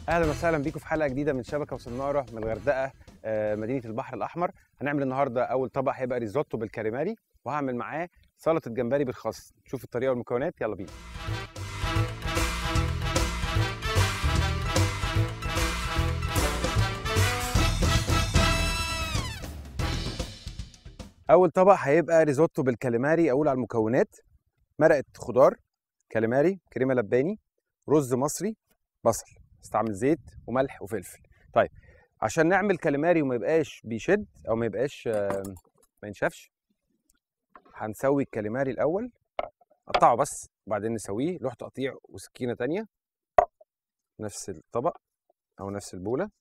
اهلا وسهلا بيكم في حلقه جديده من شبكه وصناره من الغردقه آه، مدينه البحر الاحمر هنعمل النهارده اول طبق هيبقى ريزوتو بالكاليماري وهعمل معاه سلطه جمبري بالخس نشوف الطريقه والمكونات يلا بينا اول طبق هيبقى ريزوتو بالكاليماري اقول على المكونات مرقه خضار كاليماري كريمه لباني رز مصري بصل استعمل زيت وملح وفلفل طيب عشان نعمل كاليماري وما يبقاش بيشد او ما يبقاش آه، ما ينشفش هنسوي الكاليماري الاول قطعه بس وبعدين نسويه له تقطيع وسكينه تانية نفس الطبق او نفس البوله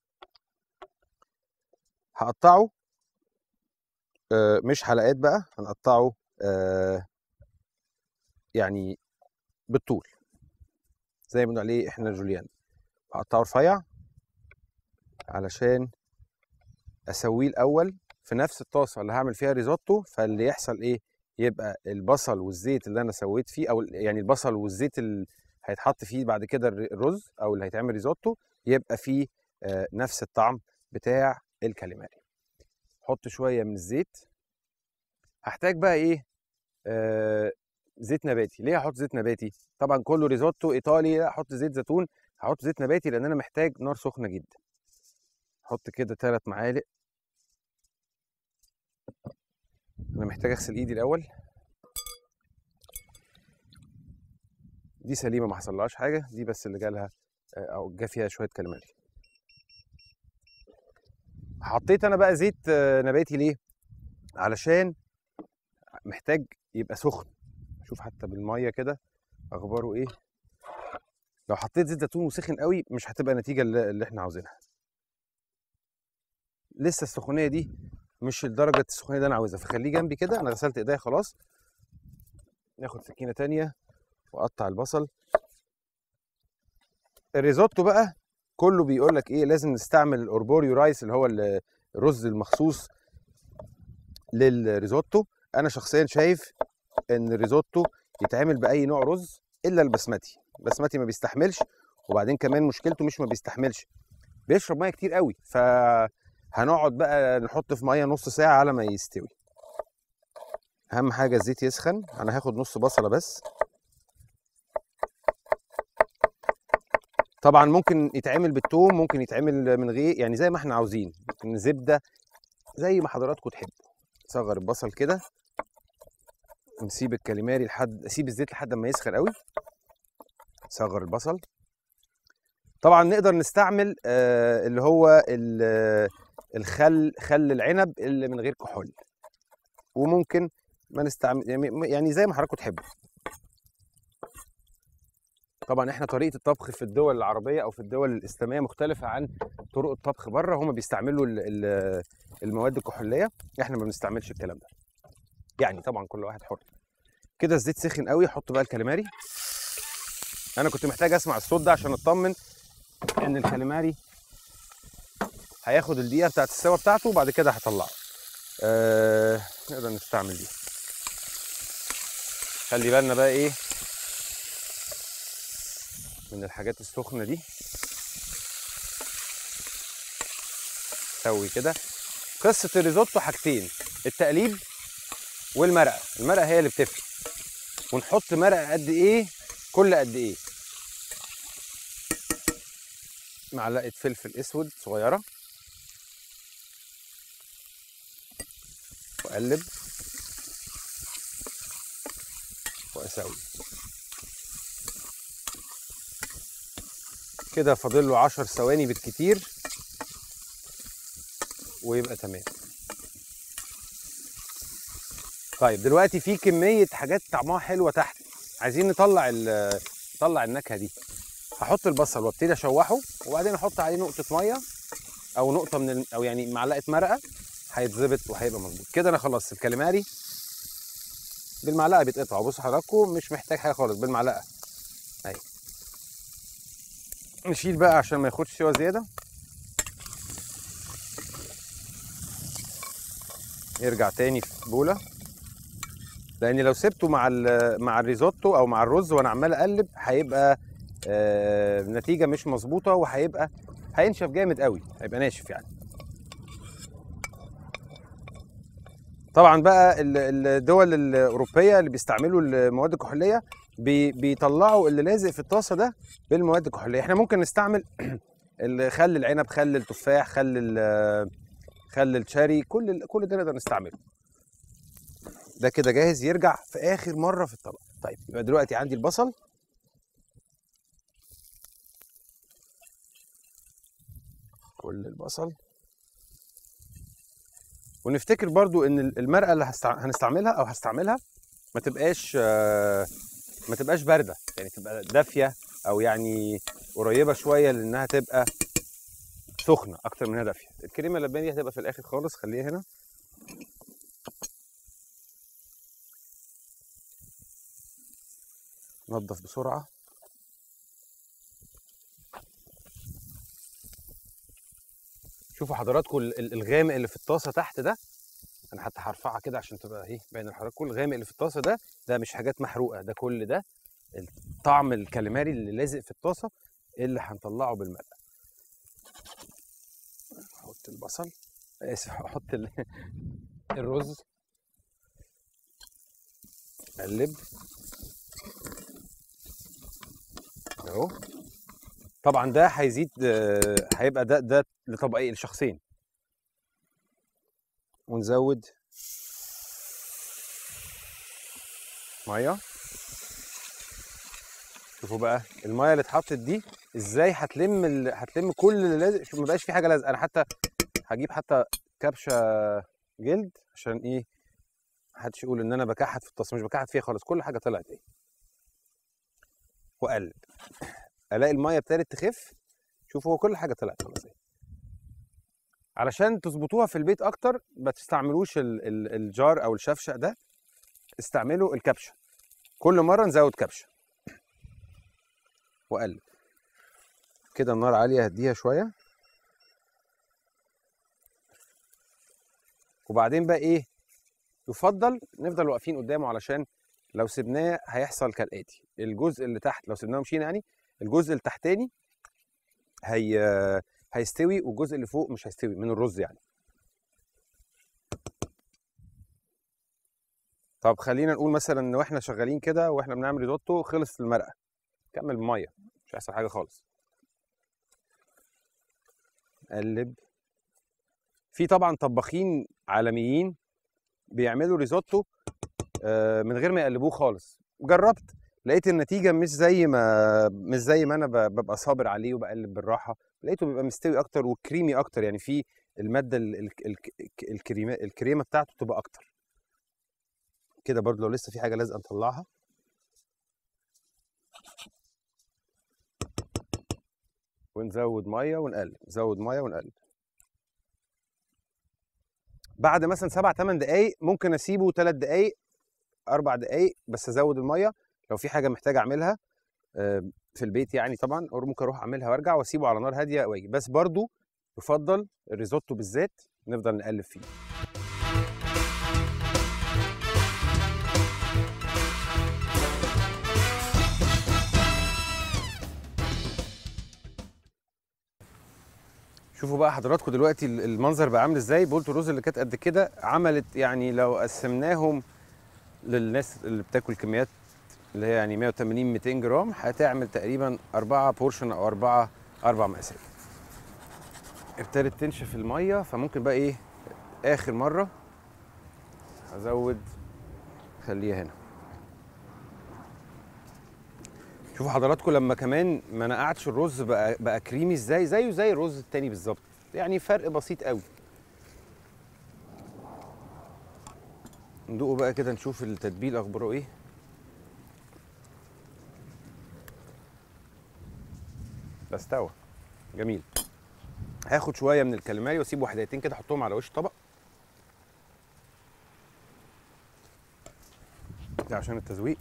هقطعه آه، مش حلقات بقى هنقطعه آه، يعني بالطول زي ما بنقول عليه احنا جوليان هقطعه رفيع علشان اسويه الاول في نفس الطاسه اللي هعمل فيها ريزوتو فاللي يحصل ايه يبقى البصل والزيت اللي انا سويت فيه او ال- يعني البصل والزيت اللي هيتحط فيه بعد كده الر- الرز او اللي هيتعمل ريزوتو يبقى فيه آه، نفس الطعم بتاع الكاليماري حط شويه من الزيت هحتاج بقى ايه آه زيت نباتي ليه هحط زيت نباتي طبعا كله ريزوتو ايطالي لا احط زيت زيتون هحط زيت نباتي لان انا محتاج نار سخنه جدا احط كده ثلاث معالق انا محتاج اغسل ايدي الاول دي سليمه ما حصلهاش حاجه دي بس اللي جالها آه، او جا فيها شويه كاليماري حطيت انا بقى زيت آه، نباتي ليه علشان محتاج يبقى سخن شوف حتى بالميه كده اخباره ايه لو حطيت زيت زيتون وسخن قوي مش هتبقى النتيجه اللي اللي احنا عاوزينها لسه السخونيه دي مش لدرجه السخونيه اللي انا عاوزها فخليه جنبي كده انا غسلت ايديا خلاص ناخد سكينه تانية واقطع البصل الريزوتو بقى كله بيقول لك ايه لازم نستعمل الاوربوريو رايس اللي هو ال- الرز المخصوص للريزوتو انا شخصيا شايف ان الريزوتو يتعمل باي نوع رز الا البسمتي البسمتي ما بيستحملش وبعدين كمان مشكلته مش ما بيستحملش بيشرب ميه كتير قوي فهنقعد بقى نحط في ميه نص ساعه على ما يستوي اهم حاجه الزيت يسخن انا هاخد نص بصله بس طبعا ممكن يتعمل بالثوم ممكن يتعمل من غير يعني زي ما احنا عاوزين ممكن زبده زي ما حضراتكم تحبوا صغر البصل كده نسيب الكاليماري لحد اسيب الزيت لحد ما يسخن قوي صغر البصل طبعا نقدر نستعمل آه اللي هو ال- آه، الخل خل العنب اللي من غير كحول وممكن ما نستعمل يعني- يعني زي ما حضراتكم تحبوا طبعا احنا طريقه الطبخ في الدول العربيه او في الدول الاسلاميه مختلفه عن طرق الطبخ بره هم بيستعملوا ال- ال- المواد الكحوليه احنا ما بنستعملش الكلام ده يعني طبعا كل واحد حر كده الزيت سخن قوي حط بقى الكاليماري انا كنت محتاج اسمع الصوت ده عشان اطمن ان الكاليماري هياخد الدقيقه بتاعت السوا بتاعته وبعد كده هطلعه آه نقدر نستعمل دي خلي بالنا بقى ايه من الحاجات السخنه دي سوي كده قصه الريزوتو حاجتين التقليب والمرقه المرقه هي اللي بتفرق ونحط مرقه قد ايه كل قد ايه معلقه فلفل اسود صغيره واقلب واسوي كده فاضل له 10 ثواني بالكتير ويبقى تمام طيب دلوقتي في كميه حاجات طعمها حلوه تحت عايزين نطلع ال- نطلع النكهه دي هحط البصل وابتدي اشوحه وبعدين احط عليه نقطه ميه او نقطه من ال... او يعني معلقه مرقه هيتظبط وهيبقى مظبوط كده انا خلصت الكاليماري بالمعلقه بيتقطع بصوا حضراتكم مش محتاج حاجه خالص بالمعلقه اهي نشيل بقى عشان ما ياخدش سوا زياده يرجع تاني في بوله لان لو سبته مع ال- مع الريزوتو او مع الرز وانا عمال اقلب هيبقى آه نتيجه مش مظبوطه وهيبقى هينشف جامد قوي هيبقى ناشف يعني طبعا بقى ال- الدول الاوروبيه اللي بيستعملوا المواد الكحوليه بي- بيطلعوا اللي لازق في الطاسه ده بالمواد الكحوليه احنا ممكن نستعمل ال- خل العنب خل التفاح خل ال- خل الشاري كل ال- كل ده نقدر نستعمله ده كده جاهز يرجع في اخر مره في الطبق طيب يبقى دلوقتي عندي البصل كل البصل ونفتكر برضو ان المرقه اللي هستع... هنستعملها او هستعملها ما تبقاش آه، ما تبقاش بارده يعني تبقى دافيه او يعني قريبه شويه لانها تبقى سخنه اكتر منها دافيه الكريمه اللباني دي هتبقى في الاخر خالص خليها هنا نضف بسرعه شوفوا حضراتكم ال- ال- الغامق اللي في الطاسه تحت ده انا حتى هرفعها كده عشان تبقى اهي باين لحضراتكم الغامق اللي في الطاسه ده ده مش حاجات محروقه ده كل ده طعم الكاليماري اللي لازق في الطاسه اللي هنطلعه بالمرقه احط البصل اسف احط ال- الرز اقلب اهو طبعا ده هيزيد آه، هيبقى ده ده لطبقين لشخصين ونزود ميه شوفوا بقى الميه اللي اتحطت دي ازاي هتلم ال... هتلم كل اللي لازق شوف ما بقاش في حاجه لازقه انا حتى هجيب حتى كبشه جلد عشان ايه محدش يقول ان انا بكحت في الطاسه مش بكحت فيها خالص كل حاجه طلعت ايه واقلب الاقي الميه ابتدت تخف شوفوا هو كل حاجه طلعت خلاص ايه علشان تظبطوها في البيت اكتر ما تستعملوش ال... ال... الجار او الشفشق ده استعملوا الكبشه كل مره نزود كبشه واقلب كده النار عاليه هديها شويه وبعدين بقى ايه يفضل نفضل واقفين قدامه علشان لو سبناه هيحصل كالاتي الجزء اللي تحت لو سبناه مشينا يعني الجزء التحتاني هي هيستوي والجزء اللي فوق مش هيستوي من الرز يعني طب خلينا نقول مثلا ان واحنا شغالين كده واحنا بنعمل ريزوتو خلص المرقه كمل بميه مش هيحصل حاجه خالص قلب في طبعا طباخين عالميين بيعملوا ريزوتو آه، من غير ما يقلبوه خالص جربت لقيت النتيجه مش زي ما مش زي ما انا ب- ببقى صابر عليه وبقلب بالراحه لقيته بيبقى مستوي اكتر وكريمي اكتر يعني في الماده ال- ال- ال- الكريمه الكريمه بتاعته تبقى اكتر كده برضو لو لسه في حاجه لازقه نطلعها ونزود ميه ونقلب نزود ميه ونقلب بعد مثلا سبع ثمان دقايق ممكن اسيبه ثلاث دقايق اربع دقايق بس ازود الميه لو في حاجه محتاج اعملها آه، في البيت يعني طبعا او ممكن اروح اعملها وارجع واسيبه على نار هاديه واجي بس برضو يفضل الريزوتو بالذات نفضل نقلب فيه شوفوا بقى حضراتكم دلوقتي ال- المنظر بقى عامل ازاي بولت الرز اللي كانت قد كده عملت يعني لو قسمناهم للناس اللي بتاكل كميات اللي هي يعني 180 200 جرام هتعمل تقريبا أربعة بورشن أو أربعة أربع مقاسات ابتدت تنشف المية فممكن بقى إيه آخر مرة هزود خليها هنا شوفوا حضراتكم لما كمان ما نقعتش الرز بقى بقى كريمي ازاي زيه زي الرز التاني بالظبط يعني فرق بسيط قوي ندوقه بقى كده نشوف التتبيل اخباره ايه ده استوى جميل هاخد شويه من الكاليماري واسيب واحدتين كده احطهم على وش طبق ده عشان التزويق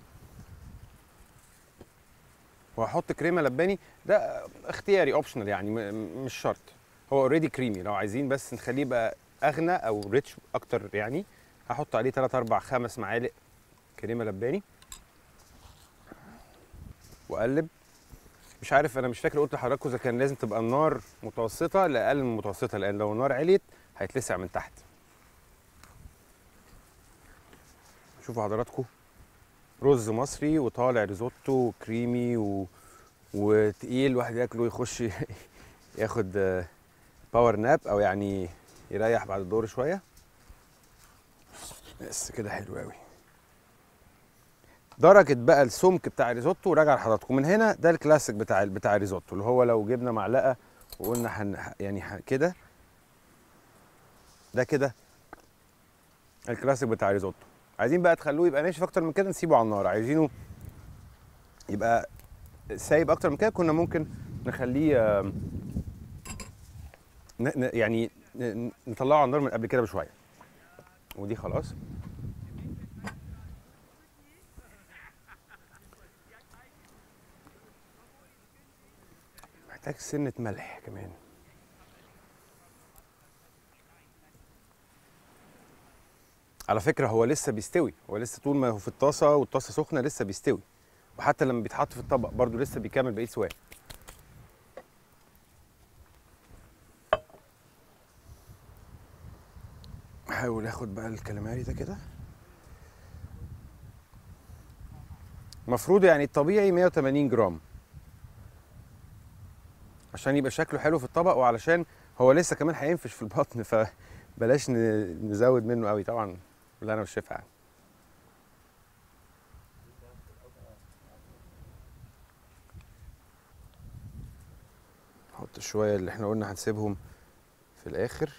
وهحط كريمه لباني ده اختياري اوبشنال يعني م- م- مش شرط هو اوريدي كريمي لو عايزين بس نخليه بقى اغنى او ريتش اكتر يعني هحط عليه 3 4 5 معالق كريمه لباني واقلب مش عارف انا مش فاكر قلت لحضراتكم اذا كان لازم تبقى النار متوسطه لا اقل من متوسطه لان لو النار عليت هيتلسع من تحت شوفوا حضراتكم رز مصري وطالع ريزوتو وكريمي و... وتقيل واحد ياكله يخش ياخد آه، باور ناب او يعني يريح بعد الدور شويه بس كده حلو قوي درجه بقى السمك بتاع الريزوتو وراجع لحضراتكم من هنا ده الكلاسيك بتاع بتاع الريزوتو اللي هو لو جبنا معلقه وقلنا حن يعني ح- كده ده كده الكلاسيك بتاع الريزوتو عايزين بقى تخلوه يبقى ناشف اكتر من كده نسيبه على النار عايزينه يبقى سايب اكتر من كده كنا ممكن نخليه آم، ن- ن- يعني ن- نطلعه على النار من قبل كده بشويه ودي خلاص محتاج سنة ملح كمان على فكرة هو لسه بيستوي هو لسه طول ما هو في الطاسة والطاسة سخنة لسه بيستوي وحتى لما بيتحط في الطبق برضو لسه بيكمل بقية سواه احاول اخد بقى الكاليماري ده كده المفروض يعني الطبيعي 180 جرام عشان يبقى شكله حلو في الطبق وعلشان هو لسه كمان هينفش في البطن فبلاش ن- نزود منه قوي طبعا اللي انا والشيف يعني نحط شويه اللي احنا قلنا هنسيبهم في الاخر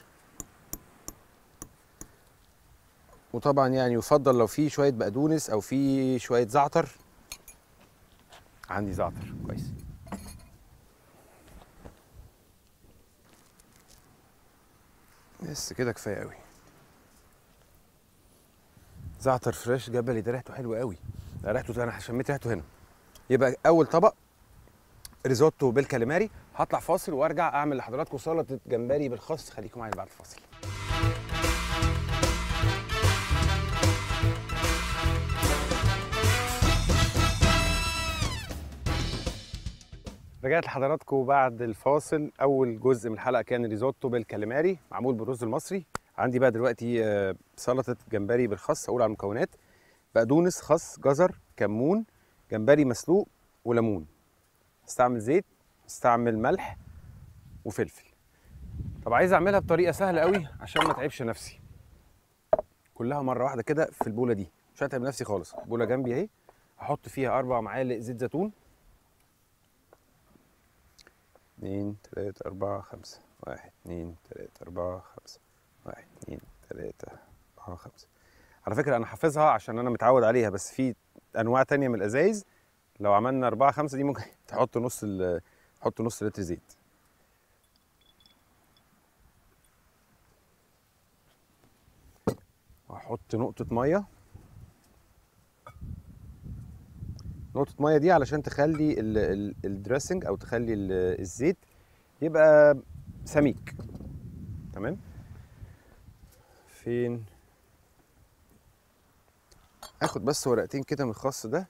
وطبعا يعني يفضل لو في شويه بقدونس او في شويه زعتر عندي زعتر كويس بس كده كفايه قوي زعتر فريش جبلي ده ريحته حلوه قوي ده ريحته انا شميت ريحته هنا يبقى اول طبق ريزوتو بالكاليماري هطلع فاصل وارجع اعمل لحضراتكم سلطه جمبري بالخس خليكم معايا بعد الفاصل رجعت لحضراتكم بعد الفاصل اول جزء من الحلقه كان ريزوتو بالكاليماري معمول بالرز المصري عندي بقى دلوقتي آه، سلطه جمبري بالخس اقول على المكونات بقدونس خس جزر كمون جمبري مسلوق وليمون استعمل زيت استعمل ملح وفلفل طب عايز اعملها بطريقه سهله قوي عشان ما اتعبش نفسي كلها مره واحده كده في البوله دي مش هتعب نفسي خالص البوله جنبي اهي هحط فيها اربع معالق زيت زيتون اتنين تلاتة أربعة خمسة واحد اتنين تلاتة أربعة خمسة واحد اتنين تلاتة أربعة خمسة على فكرة أنا حافظها عشان أنا متعود عليها بس في أنواع تانية من الأزايز لو عملنا أربعة خمسة دي ممكن تحط نص ال تحط نص لتر زيت وأحط نقطة مية نقطة مية دي علشان تخلي ال- ال- الدريسنج أو تخلي ال- الزيت يبقى سميك تمام فين اخد بس ورقتين كده من الخس ده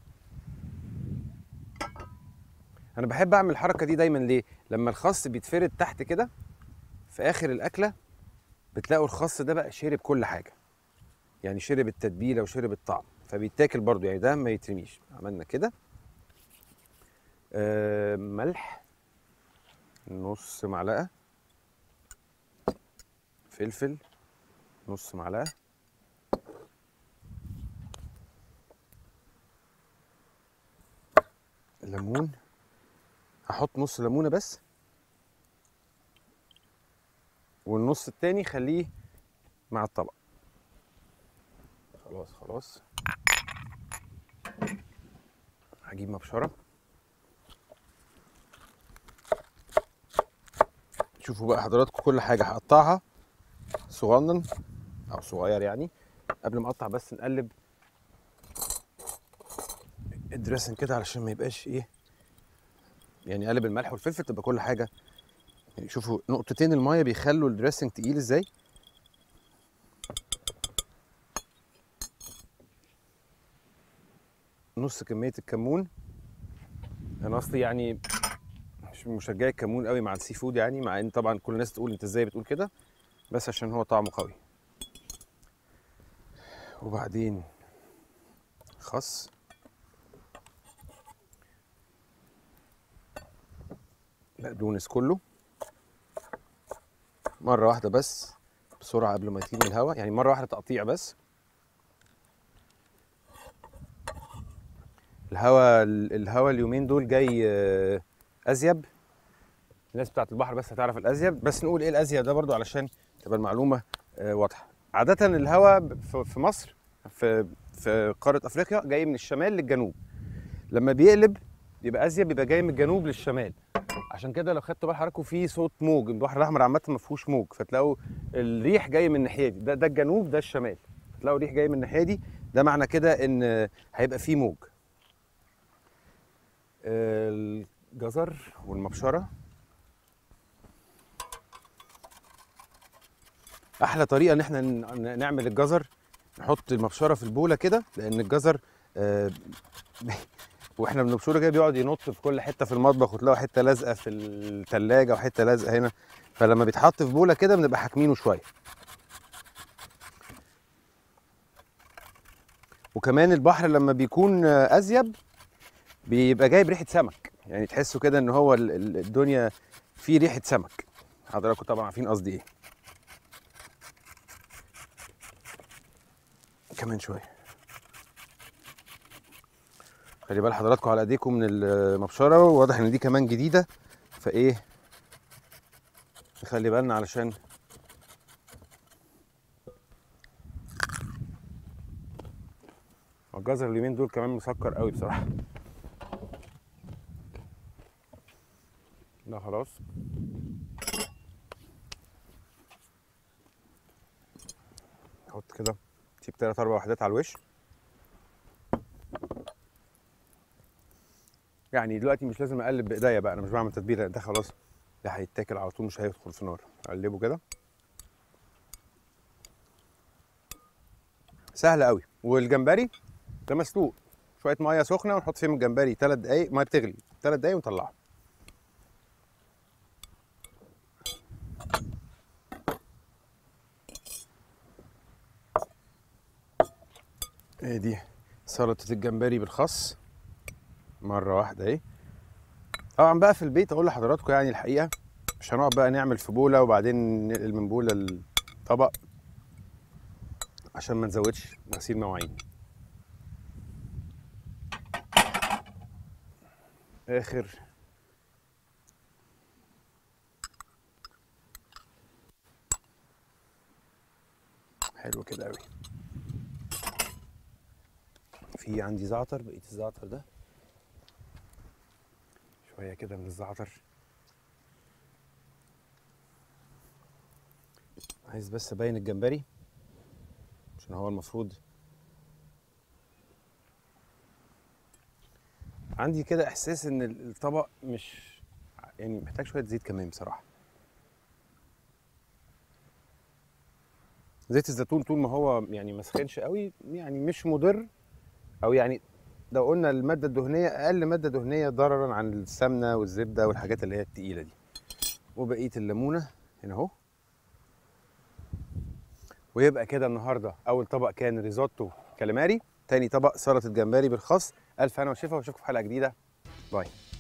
انا بحب اعمل الحركه دي دايما ليه لما الخس بيتفرد تحت كده في اخر الاكله بتلاقوا الخس ده بقى شرب كل حاجه يعني شرب التتبيله وشرب الطعم فبيتاكل برضو يعني ده ما يترميش عملنا كده آه ملح نص معلقه فلفل نص معلقه ليمون هحط نص ليمونه بس والنص التاني خليه مع الطبق خلاص خلاص هجيب مبشره شوفوا بقى حضراتكم كل حاجه هقطعها صغنن او صغير يعني قبل ما اقطع بس نقلب الدريسنج كده علشان ما يبقاش ايه يعني قلب الملح والفلفل تبقى كل حاجه يعني شوفوا نقطتين الميه بيخلوا الدريسنج تقيل ازاي نص كميه الكمون انا اصلي يعني مش من مشجعي الكمون قوي مع السي فود يعني مع ان طبعا كل الناس تقول انت ازاي بتقول كده بس عشان هو طعمه قوي وبعدين خس بقدونس كله مرة واحدة بس بسرعة قبل ما يطير من الهواء يعني مرة واحدة تقطيع بس الهوا الهوا اليومين دول جاي آه، ازيب الناس بتاعت البحر بس هتعرف الازيب بس نقول ايه الازيب ده برضو علشان تبقى المعلومه آه، واضحه عاده الهوا ب- في في مصر في في قاره افريقيا جاي من الشمال للجنوب لما بيقلب بيبقى ازيب بيبقى جاي من الجنوب للشمال عشان كده لو خدتوا بال حضراتكم في صوت موج البحر الاحمر عامه ما فيهوش موج فتلاقوا الريح جاي من الناحيه دي ده, ده الجنوب ده الشمال تلاقوا الريح جاي من الناحيه دي ده معنى كده ان آه، هيبقى فيه موج الجزر والمبشره احلى طريقه ان احنا ن- نعمل الجزر نحط المبشره في البوله كده لان الجزر آه، واحنا بنبشره كده بيقعد ينط في كل حته في المطبخ وتلاقوا حته لازقه في الثلاجه وحته لازقه هنا فلما بيتحط في بوله كده بنبقى حاكمينه شويه وكمان البحر لما بيكون آه، ازيب بيبقى جايب ريحه سمك يعني تحسوا كده ان هو ال- ال- الدنيا فيه ريحه سمك حضراتكم طبعا عارفين قصدي ايه كمان شويه خلي بال حضراتكم على ايديكم من المبشره وواضح ان دي كمان جديده فايه نخلي بالنا علشان الجزر اليومين دول كمان مسكر قوي بصراحه لا خلاص نحط كده تسيب تلات اربع وحدات على الوش يعني دلوقتي مش لازم اقلب بايديا بقى انا مش بعمل تتبيله ده خلاص ده هيتاكل على طول مش هيدخل في نار اقلبه كده سهل قوي والجمبري ده مسلوق شويه ميه سخنه ونحط فيهم الجمبري ثلاث دقايق ميه بتغلي ثلاث دقايق ونطلعه ايه دي سلطة الجمبري بالخس مرة واحدة اهي طبعا بقى في البيت اقول لحضراتكم يعني الحقيقة مش هنقعد بقى نعمل في بولة وبعدين ننقل من بولة لطبق عشان ما نزودش غسيل مواعين اخر حلو كده قوي في عندي زعتر بقية الزعتر ده شوية كده من الزعتر عايز بس ابين الجمبري عشان هو المفروض عندي كده احساس ان الطبق مش يعني محتاج شوية زيت كمان بصراحة زيت الزيتون طول ما هو يعني ما سخنش قوي يعني مش مضر او يعني لو قلنا الماده الدهنيه اقل ماده دهنيه ضررا عن السمنه والزبده والحاجات اللي هي التقيله دي وبقيه الليمونه هنا اهو ويبقى كده النهارده اول طبق كان ريزوتو كاليماري تاني طبق سلطه جمبري بالخس الف هنا وشفا واشوفكم في حلقه جديده باي